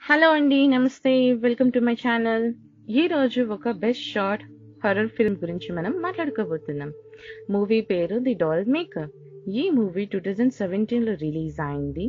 hello అండి నమస్తే welcome to my channel ఈ రోజు ఒక బెస్ట్ షార్ట్ హర్రర్ ఫిల్మ్ గురించి మనం మాట్లాడుకోబోతున్నాం మూవీ పేరు ది డాల్ మేకర్ ఈ మూవీ టూ థౌజండ్ సెవెంటీన్లో రిలీజ్ అయింది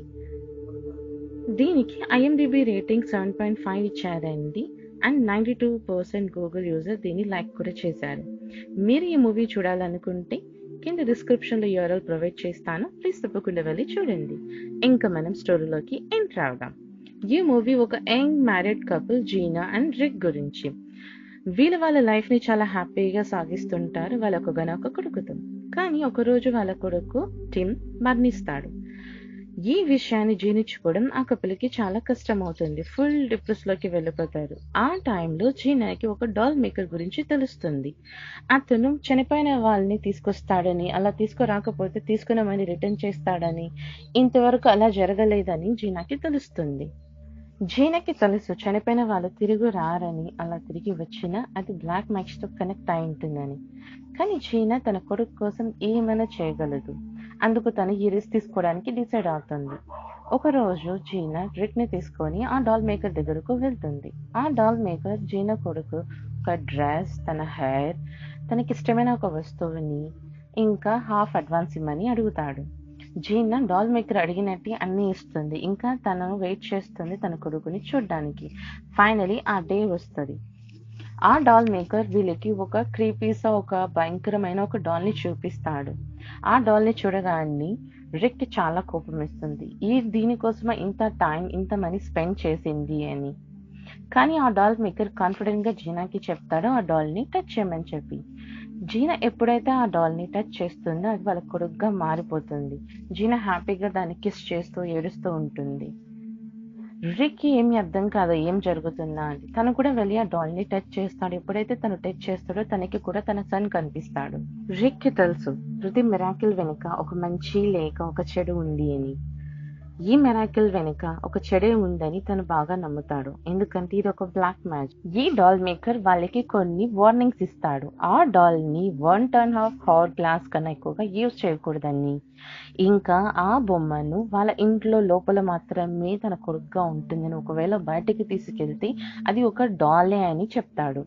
దీనికి IMDb rating seven point five ఇచ్చారండి and ninety two percent Google user దీన్ని లైక్ కూడా చేశారు మీరు ఈ మూవీ చూడాలనుకుంటే కింద డిస్క్రిప్షన్లో యూఆర్ఎల్ ప్రొవైడ్ చేస్తాను ప్లీజ్ తప్పకుండా వెళ్ళి చూడండి ఇంకా మనం స్టోరీలోకి ఎంటర్ అవుదాం ఈ మూవీ ఒక young married couple Gina and Rick గురించి వీళ్ళు వాళ్ళ లైఫ్ ని చాలా హ్యాపీగా సాగిస్తుంటారు వాళ్ళకు గన ఒక కొడుకుతో కానీ ఒక రోజు వాళ్ళ కొడుకు టిమ్ మరణిస్తాడు ఈ విషయాన్ని జీర్ణించుకోవడం ఆ కపుల్కి చాలా కష్టం అవుతుంది ఫుల్ డిప్రెస్ లోకి వెళ్ళిపోతారు ఆ టైంలో జీనాకి ఒక డాల్ మేకర్ గురించి తెలుస్తుంది అతను చనిపోయిన వాళ్ళని తీసుకొస్తాడని అలా తీసుకురాకపోతే తీసుకున్న మనీ రిటర్న్ చేస్తాడని ఇంతవరకు అలా జరగలేదని జీనాకి తెలుస్తుంది జీనకి తెలుసు చనిపోయిన వాళ్ళు తిరిగి రారని అలా తిరిగి వచ్చినా అది బ్లాక్ మ్యాక్స్ తో కనెక్ట్ అయి ఉంటుందని కానీ జీనా తన కొడుకు కోసం ఏమైనా చేయగలదు అందుకు తను ఈ రిస్క్ తీసుకోవడానికి డిసైడ్ అవుతుంది ఒక రోజు జీనా రిక్ ని తీసుకొని ఆ డాల్ మేకర్ దగ్గరకు వెళ్తుంది ఆ డాల్ మేకర్ జీనా కొడుకు ఒక డ్రెస్ తన హెయిర్ తనకి ఇష్టమైన ఒక వస్తువుని ఇంకా హాఫ్ అడ్వాన్స్ ఇమ్మని అడుగుతాడు జీనా డాల్ మేకర్ అడిగినట్టు అన్ని ఇస్తుంది ఇంకా తనను వెయిట్ చేస్తుంది తన కొడుకుని చూడడానికి ఫైనలీ ఆ డే వస్తుంది ఆ డాల్ మేకర్ వీళ్ళకి ఒక క్రీపీస్ ఒక భయంకరమైన ఒక డాల్ ని చూపిస్తాడు ఆ డాల్ ని చూడగానే రిక్ చాలా కోపం ఇస్తుంది ఈ దీనికోసమే ఇంత టైం ఇంత మనీ స్పెండ్ చేసింది అని కానీ ఆ డాల్ మేకర్ కాన్ఫిడెంట్ గా జీనాకి చెప్తాడు ఆ డాల్ ని టచ్ చేయమని చెప్పి జీనా ఎప్పుడైతే ఆ డాల్ ని టచ్ చేస్తుందో అది వాళ్ళ కొడుకుగా మారిపోతుంది జీనా హ్యాపీగా దాన్ని కిస్ చేస్తూ ఏడుస్తూ ఉంటుంది రిక్కి ఏమి అర్థం కాదు ఏం జరుగుతుందా అని తను కూడా వెళ్ళి ఆ డాల్ ని టచ్ చేస్తాడు ఎప్పుడైతే తను టచ్ చేస్తాడో తనకి కూడా తన సన్ కనిపిస్తాడు రిక్ కి తెలుసు ప్రతి మిరాకిల్ వెనుక ఒక మంచి లేక ఒక చెడు ఉంది అని ఈ మెరాకిల్ వెనుక ఒక చెడే ఉందని తను బాగా నమ్ముతాడు ఎందుకంటే ఇది ఒక బ్లాక్ మ్యాచ్ ఈ డాల్ మేకర్ వాళ్ళకి కొన్ని వార్నింగ్స్ ఇస్తాడు ఆ డాల్ ని one turn half hour glass కన్నా ఎక్కువగా యూజ్ చేయకూడదని ఇంకా ఆ బొమ్మను వాళ్ళ ఇంట్లో లోపల మాత్రమే తన కొడుకుగా ఉంటుందని ఒకవేళ బయటికి తీసుకెళ్తే అది ఒక డాలే అని చెప్తాడు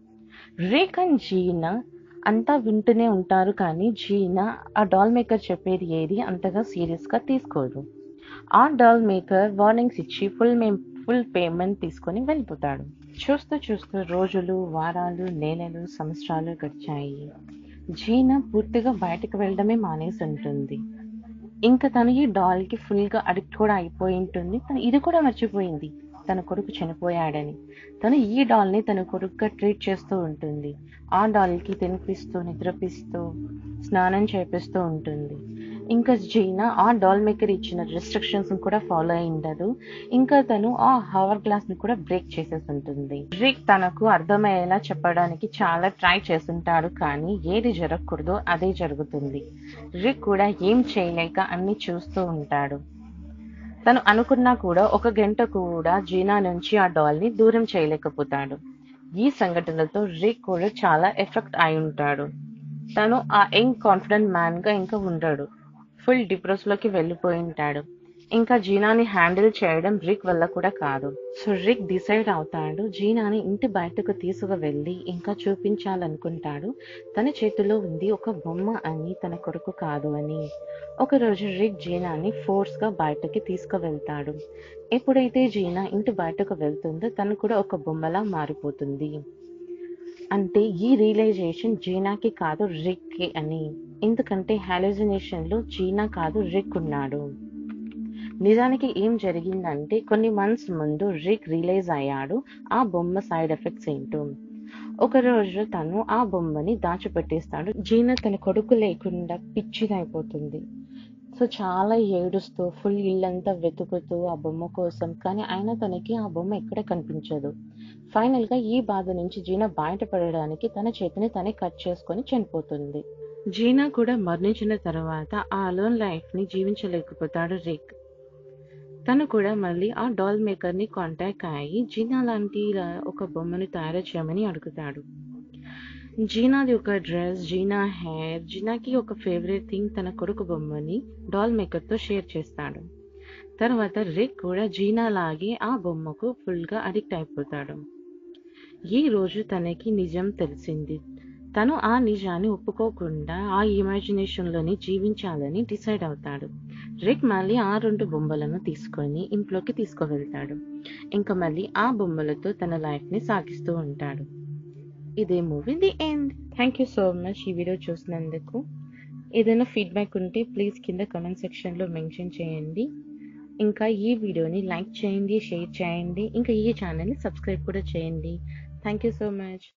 రేక్ అండ్ జీనా అంతా వింటూనే ఉంటారు కానీ జీనా ఆ డాల్ మేకర్ చెప్పేది ఏది అంతగా సీరియస్ గా తీసుకోదు ఆ డాల్ మేకర్ వార్నింగ్స్ ఇచ్చి ఫుల్ మే ఫుల్ పేమెంట్ తీసుకొని వెళ్ళిపోతాడు చూస్తూ చూస్తూ రోజులు వారాలు నెలలు సంవత్సరాలు గడిచాయి జీనా పూర్తిగా బయటకు వెళ్ళడమే మానేసి ఉంటుంది ఇంకా తను ఈ డాల్ కి ఫుల్ గా అడిక్ట్ కూడా అయిపోయి ఉంటుంది తను ఇది కూడా మర్చిపోయింది తన కొడుకు చనిపోయాడని తను ఈ డాల్ ని తన కొడుకుగా ట్రీట్ చేస్తూ ఉంటుంది ఆ డాల్ కి తినిపిస్తూ నిద్రపిస్తూ స్నానం చేపిస్తూ ఉంటుంది ఇంకా జీనా ఆ డాల్ మేకర్ ఇచ్చిన రెస్ట్రిక్షన్స్ కూడా ఫాలో అయి ఉండదు ఇంకా తను ఆ హవర్ గ్లాస్ ని కూడా బ్రేక్ చేసేసి ఉంటుంది రిక్ తనకు అర్థమయ్యేలా చెప్పడానికి చాలా ట్రై చేస్తుంటాడు కానీ ఏది జరగకూడదో అదే జరుగుతుంది రిక్ కూడా ఏం చేయలేక అన్ని చూస్తూ ఉంటాడు తను అనుకున్నా కూడా ఒక గంట కూడా జీనా నుంచి ఆ డాల్ ని దూరం చేయలేకపోతాడు ఈ సంఘటనలతో రిక్ కూడా చాలా ఎఫెక్ట్ అయి ఉంటాడు తను ఆ యంగ్ కాన్ఫిడెంట్ మ్యాన్ గా ఇంకా ఉండడు ఫుల్ డిప్రెస్ లోకి వెళ్ళిపోయి ఉంటాడు ఇంకా జీనాని హ్యాండిల్ చేయడం రిక్ వల్ల కూడా కాదు సో రిక్ డిసైడ్ అవుతాడు జీనాని ఇంటి బయటకు తీసుకు వెళ్ళి ఇంకా చూపించాలనుకుంటాడు తన చేతిలో ఉంది ఒక బొమ్మ అని తన కొడుకు కాదు అని ఒకరోజు రిక్ జీనాని ఫోర్స్ గా బయటకి తీసుకువెళ్తాడు ఎప్పుడైతే జీనా ఇంటి బయటకు వెళ్తుందో తను కూడా ఒక బొమ్మలా మారిపోతుంది అంటే ఈ రియలైజేషన్ జీనాకి కాదు రిక్ అని ఎందుకంటే హాలోజినేషన్ లో జీనా కాదు రిక్ ఉన్నాడు నిజానికి ఏం జరిగిందంటే కొన్ని మంత్స్ ముందు రిక్ రియలైజ్ అయ్యాడు ఆ బొమ్మ సైడ్ ఎఫెక్ట్స్ ఏంటో ఒక రోజు తను ఆ బొమ్మని దాచిపెట్టేస్తాడు జీనా తన కొడుకు లేకుండా పిచ్చిదైపోతుంది సో చాలా ఏడుస్తూ ఫుల్ ఇల్లంతా వెతుకుతూ ఆ బొమ్మ కోసం కానీ అయినా తనకి ఆ బొమ్మ ఎక్కడ కనిపించదు ఫైనల్ గా ఈ బాధ నుంచి జీనా బయటపడడానికి తన చేతిని తనే కట్ చేసుకొని చనిపోతుంది జీనా కూడా మరణించిన తర్వాత ఆ అలోన్ లైఫ్ ని జీవించలేకపోతాడు రిక్ తను కూడా మళ్ళీ ఆ డాల్ మేకర్ ని కాంటాక్ట్ అయ్యి జీనా లాంటి ఒక బొమ్మను తయారు చేయమని అడుగుతాడు జీనాది ఒక డ్రెస్ జీనా హెయిర్ జీనాకి ఒక ఫేవరెట్ థింగ్ తన కొడుకు బొమ్మని డాల్ మేకర్ తో షేర్ చేస్తాడు తర్వాత రిక్ కూడా జీనా లాగే ఆ బొమ్మకు ఫుల్గా అడిక్ట్ అయిపోతాడు ఈ రోజు తనకి నిజం తెలిసింది తను ఆ నిజాన్ని ఒప్పుకోకుండా ఆ ఇమాజినేషన్లోని జీవించాలని డిసైడ్ అవుతాడు రిక్ మళ్ళీ ఆ రెండు బొమ్మలను తీసుకొని ఇంట్లోకి తీసుకువెళ్తాడు ఇంకా మళ్ళీ ఆ బొమ్మలతో తన లైఫ్ని సాగిస్తూ ఉంటాడు ఇదే movie the end thank you so much ఈ వీడియో చూసినందుకు ఏదైనా ఫీడ్బ్యాక్ ఉంటే ప్లీజ్ కింద కమెంట్ సెక్షన్లో మెన్షన్ చేయండి ఇంకా ఈ వీడియోని లైక్ చేయండి షేర్ చేయండి ఇంకా ఈ ఛానల్ని సబ్స్క్రైబ్ కూడా చేయండి థ్యాంక్ యూ సో మచ్